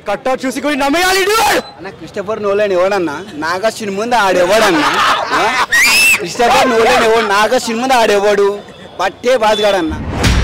Cutout చూసి కూడా నమ్మేయాలి dude. అన్న క్రిస్టఫర్ నోలన్ ఎవడన్నా నాగా సినిమా ముందు ఆడెవడన్నా ఆ? క్రిస్టఫర్ నోలన్ ఎవడు నాగా సినిమా ముందు ఆడెవడు పట్టే బాధగాడన్నా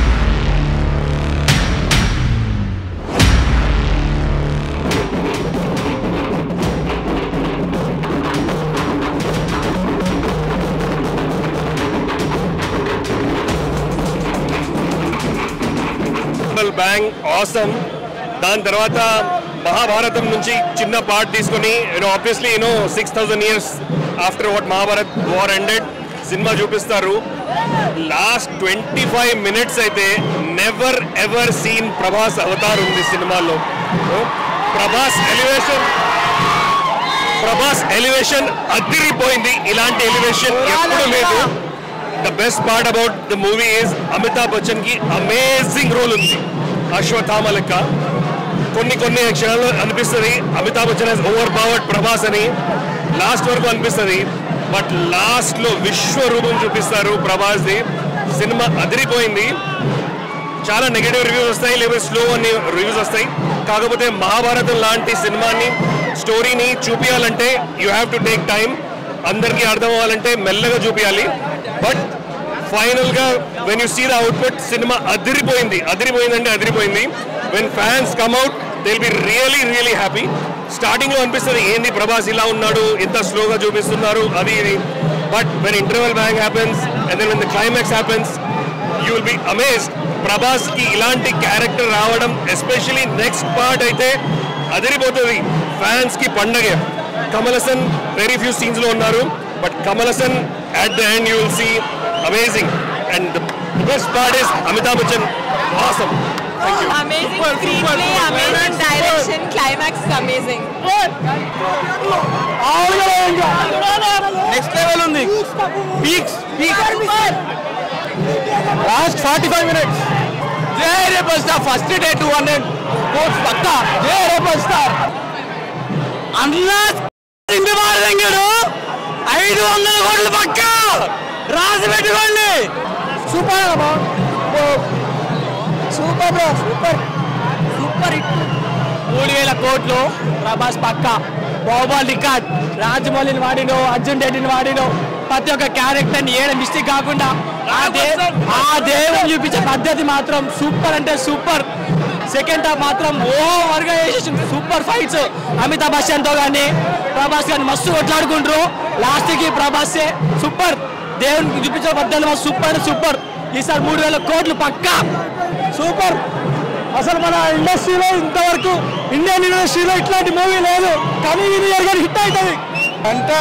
బ్యాంగ్ ఆసమ్ దాని తర్వాత మహాభారతం నుంచి చిన్న పార్ట్ తీసుకొని you know obviously you know six thousand years after what Mahabharat war ended cinema చూపిస్తారు లాస్ట్ ట్వంటీ ఫైవ్ మినిట్స్ అయితే నెవర్ ఎవర్ సీన్ ప్రభాస్ అవతార్ ఉంది సినిమాలో ప్రభాస్ ఎలివేషన్ ప్రభాస్ ఎలివేషన్ అదిరిపోయింది ఇలాంటి ఎలివేషన్ ఎప్పుడు లేదు the best part about the movie is Amitabh Bachchan కి అమేజింగ్ రోల్ ఉంది అశ్వత్థామ లెక్క కొన్ని కొన్ని క్షణాల్లో అనిపిస్తుంది Amitabh Bachchan he's over powered Prabhas అని లాస్ట్ వరకు అనిపిస్తుంది బట్ లాస్ట్ లో విశ్వరూపం చూపిస్తారు ప్రభాస్ ది సినిమా అదిరిపోయింది చాలా నెగటివ్ రివ్యూస్ వస్తాయి లేదా స్లో అని రివ్యూస్ వస్తాయి కాకపోతే మహాభారతం లాంటి సినిమాని స్టోరీని చూపించాలంటే you have to take time అందరికీ అర్థం అవ్వాలంటే మెల్లగా చూపించాలి బట్ ఫైనల్ గా when you see the output cinema అదిరిపోయింది అదిరిపోయిందంటే అదిరిపోయింది when fans come at they be really really happy starting లో అనిపిస్తుంది ఏంది ప్రభాస్ ఇలా ఉన్నాడు ఇంత స్లోగా చూపిస్తున్నారు అది ఇది but when interval bang happens and then when the climax happens you will be amazed Prabhas కి ఇలాంటి క్యారెక్టర్ రావడం ఎస్పెషలీ నెక్స్ట్ పార్ట్ అయితే అదిరిపోతుంది ఫ్యాన్స్ కి పండగే Kamal Haasan very few scenes లో ఉన్నారు but Kamal Haasan at the end you will see amazing and the best part is Amitabh Bachchan awesome amazing screenplay, amazing direction, climax is amazing. Next level ఉంది peaks last forty five minutes జై rebel star first day two hundred crores పక్కా జై rebel star అన్నా ఇంటి మారదంగాడు ఐదు వందల కోట్లు పక్కా రాసి పెట్టుకోండి super super bro super super hit మూడు వేల కోట్లు ప్రభాస్ పక్క బాహుబలి రికార్డ్ రాజమౌళిని వాడినో అర్జున్ రెడ్డిని వాడినో ప్రతి ఒక్క క్యారెక్టర్ ని ఏడ మిస్టేక్ కాకుండా ఆ దే ఆ దేవుని చూపించే పద్ధతి మాత్రం సూపర్ అంటే సూపర్ సెకండ్ హాఫ్ మాత్రం ఓ వర్గా చేసేసి సూపర్ ఫైట్స్ అమితాబ్ బచ్చన్ తో కానీ ప్రభాస్ గారిని మస్తు కొట్లాడుకుంటారు లాస్ట్ కి ప్రభాసే సూపర్ దేవునికి చూపించే పద్ధతి మాత్రం సూపర్ సూపర్ ఈసారి మూడు వేల కోట్లు పక్కా సూపర్ అసలు మన ఇండస్ట్రీలో ఇంతవరకు ఇండియన్ ఇండస్ట్రీలో ఇట్లాంటి మూవీ లేదు కానీ ఇది ఎరగని హిట్ అవుతుంది అంటే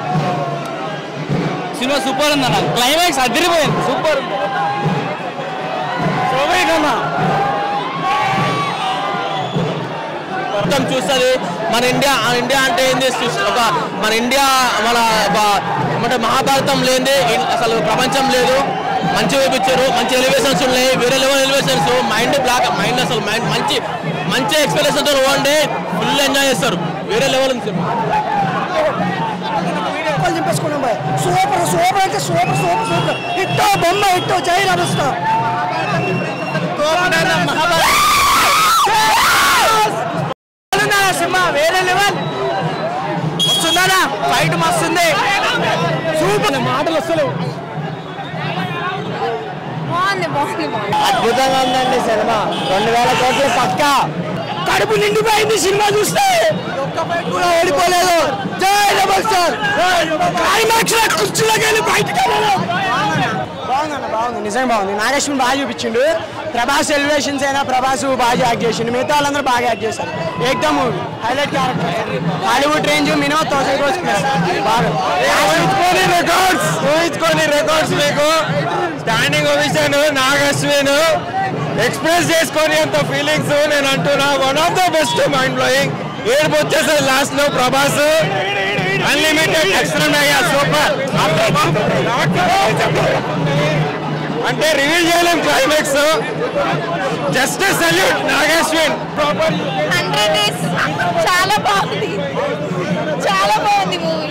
సినిమా సూపర్ ఉందన్న క్లైమాక్స్ అదిరిపోయింది సూపర్ కన్నా మొత్తం చూస్తుంది మన ఇండియా ఆ ఇండియా అంటే ఏంది చూస్- ఒక మన ఇండియా మన ఒక- అంటే మహాభారతం లేనిదే ఇన్- అసలు ప్రపంచం లేదు మంచి చూపించారు మంచి ఎలివేషన్స్ ఉన్నాయి వేరే level elevations mind block mind అసలు మైండ్ మంచి మంచి ఎక్స్పెక్టేషన్ తో పోండి ఫుల్ ఎంజాయ్ చేస్తారు వేరే లెవెల్ ఉంది సినిమా చింపేసుకున్నాం బాయ్ సూపర్ సూపర్ అంటే సూపర్ సూపర్ సూపర్ ఇట్టో బొమ్మ ఇట్టో జై రమస్తా సినిమా వేరే లెవెల్ వస్తుందా ఫైట్ మస్తుంది సూపర్ మాటలు వస్తలేవు బాగుంది బాగుంది బాగుంది అద్భుతంగా ఉందండి సినిమా రెండు వేల కోట్ల పక్క కడుపు నిండిపోయింది సినిమా చూస్తే ఒక్క ఫైట్ కూడా ఓడిపోలేదు జై డబల్ స్టార్ క్లైమాక్స్ లో కుర్చీలోకి వెళ్ళి బయటకు బాగుందన్న బాగుంది నిజంగా బాగుంది నాగేశ్వరం బాగా చూపించిండు ప్రభాస్ ఎలివేషన్స్ అయినా ప్రభాస్ బాగా యాక్ట్ చేసిండు మిగతా వాళ్ళందరూ బాగా యాక్ట్ చేశారు ఏకదమ్ movie highlight character Hollywood range minimum thousand crores plus బాగా ఊహించుకొని రికార్డ్స్ ఊహించుకొని రికార్డ్స్ మీకు స్టాండింగ్ ఓవిషన్ నాగశ్విన్ ఎక్స్ప్రెస్ చేసుకొని అంత ఫీలింగ్స్ నేను అంటున్నా one of the best mind blowing ఏడుపు వచ్చేసరి లాస్ట్ లో ప్రభాస్ అన్లిమిటెడ్ ఎక్స్ట్రా సూపర్ అంటే రివీల్ చేయలేం climax just salute Nagashwin proper hundred days చాలా బాగుంది చాలా బాగుంది మూవీ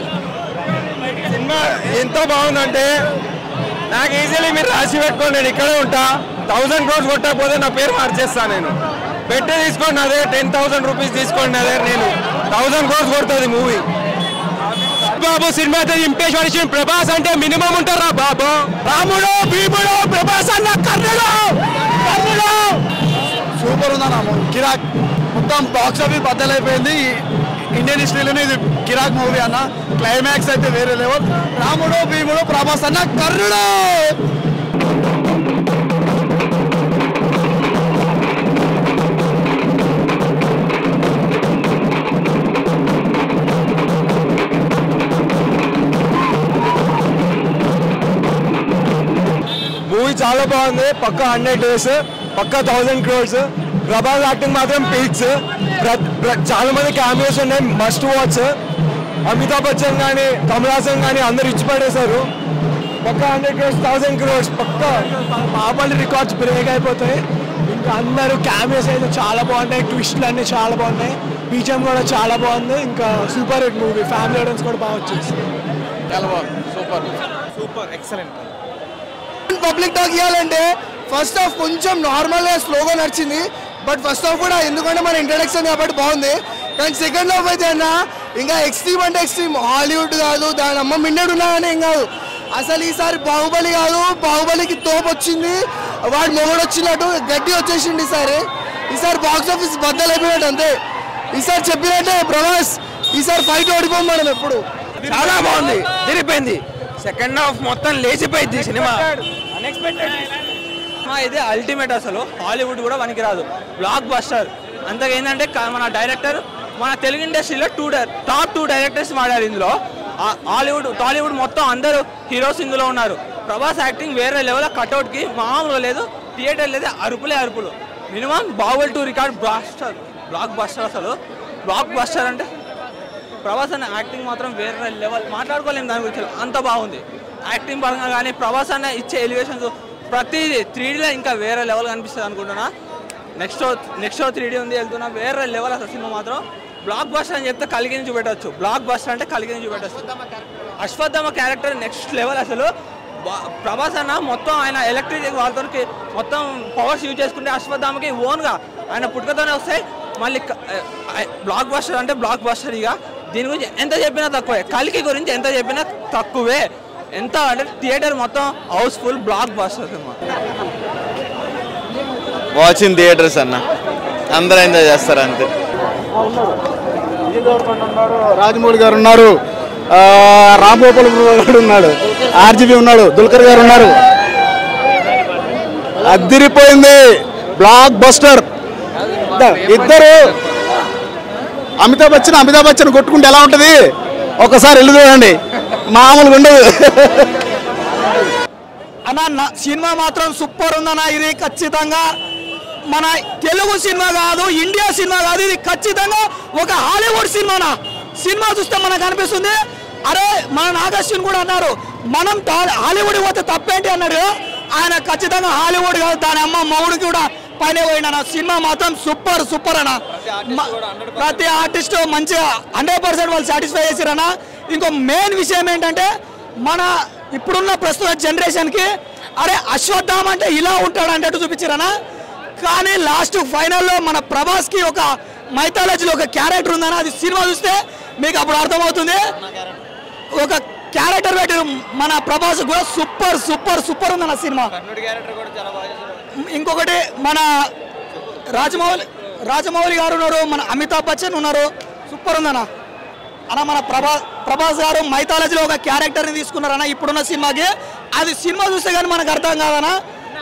సినిమా ఎంత బాగుందంటే నాకు ఈజీలీ మీరు రాసి పెట్టుకోండి నేను ఇక్కడే ఉంటా థౌసండ్ క్రోర్స్ కొట్టకపోతే నా పేరు మార్చేస్తా నేను పెట్టే తీసుకోండి నా దగ్గర టెన్ థౌసండ్ రూపీస్ తీసుకోండి నా దగ్గర నేను థౌసండ్ క్రోర్స్ కొడుతుంది మూవీ బాబు సినిమా ఇంపేష్ మనిషి ప్రభాస్ అంటే మినిమం ఉంటారా బాబు రాముడు భీముడు ప్రభాస్ అన్న కర్ణుడు కర్ణుడు సూపర్ ఉందన్న మూవీ కిరాక్ మొత్తం బాక్స్ ఆఫీస్ బద్దలైపోయింది ఇండియన్ హిస్టరీలోనే ఇది కిరాక్ మూవీ అన్న క్లైమాక్స్ అయితే వేరే లెవెల్ రాముడు భీముడు ప్రభాస్ అన్న కర్ణుడు మూవీ చాలా బాగుంది పక్క హండ్రెడ్ డేస్ పక్క థౌసండ్ క్రోర్స్ ప్రభాస్ యాక్టింగ్ మాత్రం పీక్స్ చాలా మంది క్యామియోస్ ఉన్నాయి మస్ట్ వాచ్ అమితాబ్ బచ్చన్ కానీ కమల్ హాసన్ కానీ అందరు ఇచ్చి పడేశారు పక్క హండ్రెడ్ క్రోర్స్ థౌసండ్ క్రోర్స్ పక్క బాహుబలి రికార్డ్స్ బ్రేక్ అయిపోతాయి ఇంకా అందరూ క్యామియోస్ అయితే చాలా బాగున్నాయి ట్విస్ట్లు అన్ని చాలా బాగున్నాయి బీజం కూడా చాలా బాగుంది ఇంకా super hit movie family audience కూడా బాగా వచ్చేసి పబ్లిక్ టాక్ ఇవ్వాలంటే ఫస్ట్ హాఫ్ కొంచెం నార్మల్గా స్లోగా నడిచింది బట్ ఫస్ట్ హాఫ్ కూడా ఎందుకంటే మన ఇంట్రడక్షన్ కాబట్టి బాగుంది కానీ సెకండ్ హాఫ్ అయితే అన్న ఇంకా ఎక్స్ట్రీమ్ అంటే ఎక్స్ట్రీమ్ హాలీవుడ్ కాదు దాని అమ్మ మిన్నడు ఉన్నాగానే ఏం కాదు అసలు ఈసారి బాహుబలి కాదు బాహుబలికి తోపు వచ్చింది వాడు మొగడు వచ్చినట్టు గడ్డి వచ్చేసింది ఈసారి ఈసారి బాక్స్ ఆఫీస్ బద్దలైపోయినట్టు అంతే ఈసారి చెప్పినట్టే ప్రభాస్ ఈసారి ఫైట్ ఓడిపోం మనం ఎప్పుడు చాలా బాగుంది తిరిగిపోయింది సెకండ్ హాఫ్ మొత్తం లేచిపోయింది సినిమా సినిమా ఇది అల్టిమేట్ అసలు హాలీవుడ్ కూడా పనికిరాదు బ్లాక్ బస్టర్ అంతగా ఏంటంటే క- మన డైరెక్టర్ మన తెలుగు ఇండస్ట్రీలో టూ టాప్ టూ డైరెక్టర్స్ వాడారు ఇందులో ఆ- హాలీవుడ్ టాలీవుడ్ మొత్తం అందరూ హీరోస్ ఇందులో ఉన్నారు ప్రభాస్ యాక్టింగ్ వేరే లెవెల్ కట్అవుట్కి మామూలుగా లేదు థియేటర్ లేదు అరుపులే అరుపులు మినిమం బావుల్ two record blaster blockbuster అసలు బ్లాక్ బస్టర్ అంటే ప్రభాస్ అన్న యాక్టింగ్ మాత్రం వేరే లెవెల్ మాట్లాడుకోలేము దాని గురించి అంత బాగుంది యాక్టింగ్ పరంగా కానీ ప్రభాస్ అన్న ఇచ్చే ఎలివేషన్స్ ప్రతిదీ త్రీడీలో ఇంకా వేరే లెవెల్ కనిపిస్తుంది అనుకుంటున్నా next show next show three D ఉంది వెళ్తున్నా వేరే లెవెల్ అసలు సినిమా మాత్రం బ్లాక్ బస్టర్ అని చెప్తే కలిగిని చూపెట్టచ్చు బ్లాక్ బస్టర్ అంటే కలిగిని చూపెట్టచ్చు అశ్వత్థామ క్యారెక్టర్ నెక్స్ట్ లెవెల్ అసలు బా- ప్రభాస్ అన్న మొత్తం ఆయన ఎలక్ట్రిక్ వాళ్ళతో మొత్తం పవర్స్ యూజ్ చేసుకుంటే అశ్వత్థామకి ఓన్గా ఆయన పుట్టుకతోనే వస్తాయి మళ్ళీ క- ఆ- బ్లాక్ బస్టర్ అంటే బ్లాక్ బస్టర్ ఇక దీని గురించి ఎంత చెప్పినా తక్కువే కలికి గురించి ఎంత చెప్పినా తక్కువే ఎంత అంటే థియేటర్ మొత్తం housefull blockbuster cinema watching theatres అన్న అందరూ ఎంజాయ్ చేస్తారు అంతే రాజమౌళి గారు ఉన్నారు ఆ, రామ్ గోపాల్ గారు ఉన్నాడు ఆర్జీబీ ఉన్నాడు దుల్కర్ గారు ఉన్నారు అదిరిపోయింది బ్లాక్ బస్టర్ ఇద్దరు అమితాబ్ బచ్చన్ అమితాబ్ బచ్చన్ కొట్టుకుంటే ఎలా ఉంటది ఒకసారి వెళ్ళి చూడండి మామూలుగా ఉండదు అన్న నా- సినిమా మాత్రం సూపర్ ఉందన్న ఇది ఖచ్చితంగా మన తెలుగు సినిమా కాదు ఇండియా సినిమా కాదు ఇది ఖచ్చితంగా ఒక హాలీవుడ్ సినిమానా సినిమా చూస్తే మనకు అనిపిస్తుంది అరే మన నాగశ్విన్ కూడా అన్నారు మనం టా- హాలీవుడ్ పోతే తప్పేంటి అన్నాడు ఆయన ఖచ్చితంగా హాలీవుడ్ కాదు దాని అమ్మ మౌడికి కూడా పైన పోయిన సినిమా మాత్రం సూపర్ సూపర్ అన్న మ- ప్రతి ఆర్టిస్ట్ మంచిగా హండ్రెడ్ పర్సెంట్ వాళ్ళు సాటిస్ఫై చేశారన్న ఇంకో మెయిన్ విషయం ఏంటంటే మన ఇప్పుడున్న ప్రస్తుత జనరేషన్కి అరే అశ్వత్థామ అంటే ఇలా ఉంటాడు అంటే చూపించారనా కానీ లాస్ట్ ఫైనల్లో మన ప్రభాస్కి ఒక మైథాలజీలో ఒక క్యారెక్టర్ ఉందన్న అది సినిమా చూస్తే మీకు అప్పుడు అర్థమవుతుంది ఒక క్యారెక్టర్ పెట్టారు మన ప్రభాస్ కూడా సూపర్ సూపర్ సూపర్ ఉందన్న సినిమా ఇంకొకటి మన రాజమౌళి రాజమౌళి గారు ఉన్నారు మన అమితాబ్ బచ్చన్ ఉన్నారు సూపర్ ఉందన్న అన్న మన ప్రభా ప్రభాస్ గారు మైథాలజీలో ఒక క్యారెక్టర్ని తీసుకున్నారన్న ఇప్పుడున్న సినిమాకి అది సినిమా చూస్తే కానీ మనకు అర్థం కాదన్నా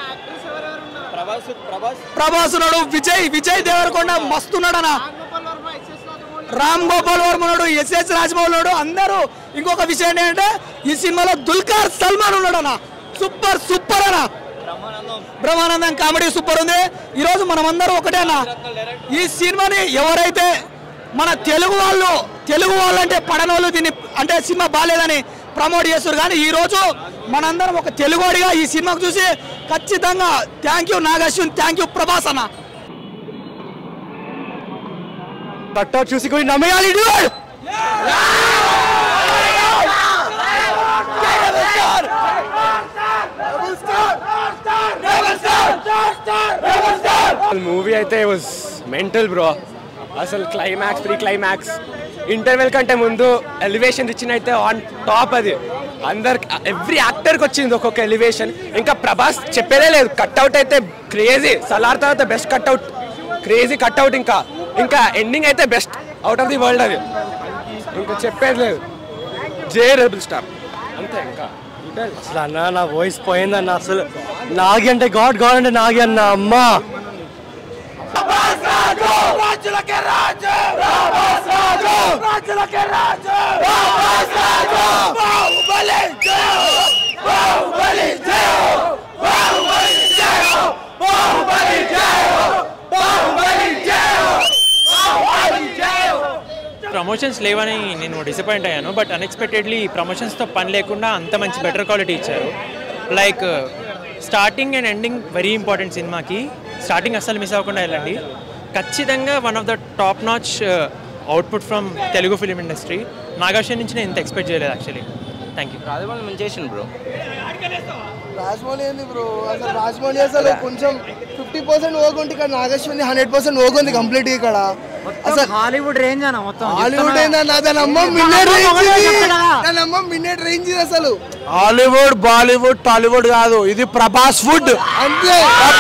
ప్రభాస్ ఉన్నాడు విజయ్ విజయ్ దేవరకొండ మస్తున్నాడన్న రామ్ గోపాల్ వర్మ ఉన్నాడు ఎస్ఎస్ రాజమౌళి ఉన్నాడు అందరూ ఇంకొక విషయం ఏంటంటే ఈ సినిమాలో దుల్కర్ సల్మాన్ ఉన్నాడన్న సూపర్ సూపర్ అన్న బ్రహ్మానందం కామెడీ సూపర్ ఉంది ఈరోజు మనమందరం ఒకటే అన్న ఈ సినిమాని ఎవరైతే మన తెలుగు వాళ్ళు తెలుగు వాళ్ళు అంటే పడనోళ్ళు దీన్ని అంటే సినిమా బాగాలేదని ప్రమోట్ చేస్తారు కానీ ఈ రోజు మనందరం ఒక తెలుగువాడిగా ఈ సినిమాకు చూసి ఖచ్చితంగా thank you Nagashwin thank you Prabhas అన్న కట్అవుట్ చూసి కూడా నమ్మేయాలి dude. మూవీ అయితే వాజ్ మెంటల్ బ్రో అసలు క్లైమాక్స్ ప్రీ క్లైమాక్స్ ఇంటర్వెల్ కంటే ముందు ఎలివేషన్ ఇచ్చిన అయితే ఆన్ టాప్ అది అందరు ఎవ్రీ యాక్టర్కి వచ్చింది ఒక్కొక్క ఎలివేషన్ ఇంకా ప్రభాస్ చెప్పేదే లేదు కట్అవుట్ అయితే క్రేజీ సలార్ తర్వాత బెస్ట్ కట్అవుట్ క్రేజీ కట్అవుట్ ఇంకా ఇంకా ఎండింగ్ అయితే best out of the world అది ఇంకా చెప్పేది లేదు జే రెబుల్ స్టార్ అంతే ఇంకా అసలు అన్న నా వాయిస్ పోయిందన్న అసలు నాగి అంటే గాడ్ గాడ్ అంటే నాగి అన్న అమ్మా ప్రమోషన్స్ లేవని నేను డిసప్పాయింట్ అయ్యాను బట్ అన్ఎక్స్పెక్టెడ్లీ ప్రమోషన్స్తో పని లేకుండా అంత మంచి బెటర్ క్వాలిటీ ఇచ్చారు like starting and ending very important సినిమాకి స్టార్టింగ్ అస్సలు మిస్ అవ్వకుండా వెళ్ళండి ఖచ్చితంగా one of the top notch output from Telugu film industry Nagarjuna నుంచి నేను ఇంత ఎక్స్పెక్ట్ చేయలేదు యాక్చువల్లీ థ్యాంక్ యూ రాజమౌళి మంచి చేసిండు బ్రో రాజమౌళి ఏంది బ్రో అసలు రాజమౌళి అసలు కొంచెం ఫిఫ్టీ పర్సెంట్ ఓకుంటే ఇక్కడ నాగేశ్వరి హండ్రెడ్ పర్సెంట్ ఓకుంది కంప్లీట్ ఇక్కడ అసలు హాలీవుడ్ రేంజ్ అన్న మొత్తం హాలీవుడ్ ఏందన్నా దాని అమ్మ మిన్నెట్ రేంజ్ ఇది. దాని అమ్మ మిన్నెట్ రేంజ్ ఇది అసలు హాలీవుడ్ బాలీవుడ్ టాలీవుడ్ కాదు ఇది ప్రభాస్ ఫుడ్ అంతే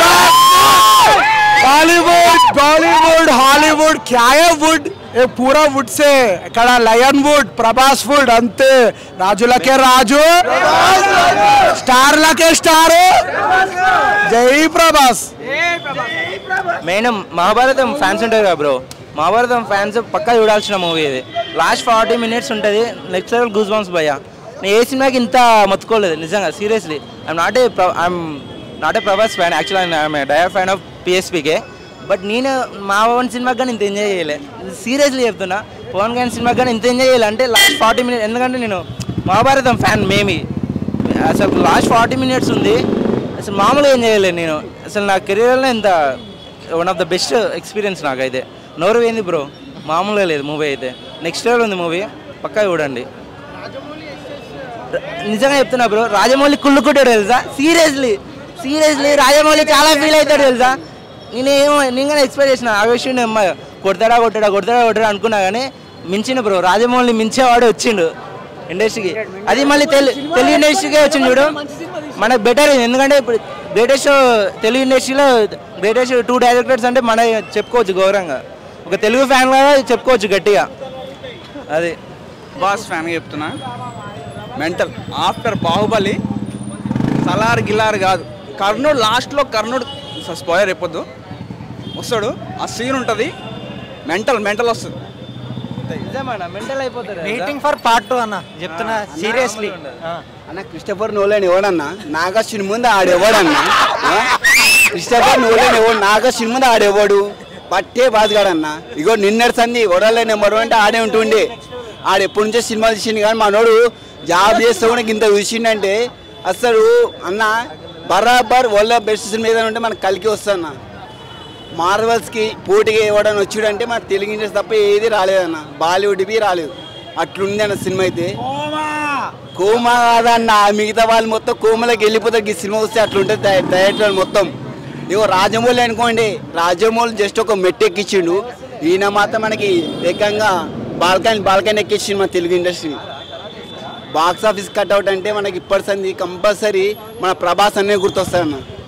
बॉलीवुड बॉलीवुड हॉलीवुड क्या है वुड ये पूरा वुड से ఇక్కడ లయన్ వుడ్ ప్రభాస్ వుడ్ అంతే రాజులకే రాజు స్టార్లకే స్టార్ జై ప్రభాస్ మెయిన్ మహాభారతం ఫ్యాన్స్ ఉంటారు కదా బ్రో మహాభారతం ఫ్యాన్స్ పక్కా చూడాల్సిన మూవీ ఇది లాస్ట్ ఫార్టీ మినిట్స్ ఉంటుంది నెక్స్ట్ లెవెల్ గూస్ బంప్స్ భయ్య నేను ఏ సినిమాకి ఇంత మొత్తుకోలేదు నిజంగా seriously I'm not a I'm not a Prabhas fan actual I'm dire fan of PSPK but నేను మా పవన్ సినిమాకి కానీ ఇంత ఎంజాయ్ చేయలే సీరియస్లీ చెప్తున్నా పవన్ కళ్యాణ్ సినిమాకి కానీ ఇంత ఎంజాయ్ చేయాలి అంటే లాస్ట్ ఫార్టీ మినిట్స్ ఎందుకంటే నేను మహాభారతం ఫ్యాన్ మేమి అసలు లాస్ట్ ఫార్టీ మినిట్స్ ఉంది అసలు మామూలుగా ఏం చేయలేదు నేను అసలు నా కెరీర్లో ఇంత one of the best experience నాకైతే నోరు పోయింది బ్రో మామూలుగా లేదు మూవీ అయితే నెక్స్ట్ లెవెల్ ఉంది మూవీ పక్కా చూడండి ర- నిజంగా చెప్తున్నా బ్రో రాజమౌళి కుళ్ళు కొట్టాడు తెలుసా సీరియస్లీ సీరియస్లీ రాజమౌళి చాలా ఫీల్ అవుతాడు తెలుసా నేనేమో నేను కానీ ఎక్స్పెక్ట్ చేసిన ఆవేశం అమ్మ కొడతాడా కొట్టాడా కొడతాడా కొట్టాడా అనుకున్నా కానీ మించిన బ్రో రాజమౌళిని మించేవాడు వచ్చిండు ఇండస్ట్రీకి అది మళ్ళీ తెలు తెలుగు ఇండస్ట్రీకే వచ్చింది చూడు మనకు బెటర్ ఎందుకంటే ఇప్పుడు గ్రేటెస్ట్ తెలుగు ఇండస్ట్రీలో గ్రేటెస్ట్ టూ డైరెక్టర్స్ అంటే మన చెప్పుకోవచ్చు గౌరవంగా ఒక తెలుగు ఫ్యాన్ లాగా చెప్పుకోవచ్చు గట్టిగా అది బాస్ ఫ్యాన్ చెప్తున్నా మెంటల్ ఆఫ్టర్ బాహుబలి సలార్ గిలార్ కాదు కర్ణుడు లాస్ట్లో కర్ణుడు స్పాయర్ చెప్పొద్దు వస్తాడు ఆ సీన్ ఉంటుంది మెంటల్ మెంటల్ వస్తుంది నిజమన్నా మెంటల్ అయిపోతారు వెయిటింగ్ ఫర్ పార్ట్ టూ అన్న చెప్తున్నా సీరియస్లీ అన్న క్రిస్టఫర్ నోలేన్ ఎవడన్నా నాగశ్విని ముందు ఆడెవడన్నా ఆ? క్రిస్టఫర్ నోలేన్ ఎవడు నాగశ్విని ముందు ఆడెవడు పట్టే బాధగాడన్నా ఇగో నిన్నటి సంది ఒడలే నెంబర్ అంటే ఆడే ఉంటుండే ఆడు ఎప్పటి నుంచో సినిమా తీసిండు కానీ మనోడు జాబ్ చేస్తే కూడా ఇంత చూసిండంటే అసలు అన్న బరాబర్ వల్ల బెస్ట్ సినిమా ఏదైనా ఉంటే మనకు కలికి వస్తాన్న మార్వల్స్కి పోటీగా ఇవ్వడానికి వచ్చాడంటే మన తెలుగు ఇండస్ట్రీ తప్ప ఏది రాలేదన్న బాలీవుడ్వి రాలేదు అట్లుంది అన్న సినిమా అయితే కోమా కాదన్న మిగతా వాళ్ళు మొత్తం కోమలోకి వెళ్ళిపోతారు ఈ సినిమా వస్తే అట్లుంటుంది డై- డైరెక్టర్ మొత్తం ఇగో రాజమౌళి అనుకోండి రాజమౌళి జస్ట్ ఒక మెట్టు ఎక్కించిండు ఈయన మాత్రం మనకి ఏకంగా బాల్కనీ బాల్కనీ ఎక్కించిండు మన Telugu industry box office cutout అంటే మనకి ఇప్పటి సంది కంపల్సరీ మన ప్రభాస్ అనే గుర్తొస్తాయన్న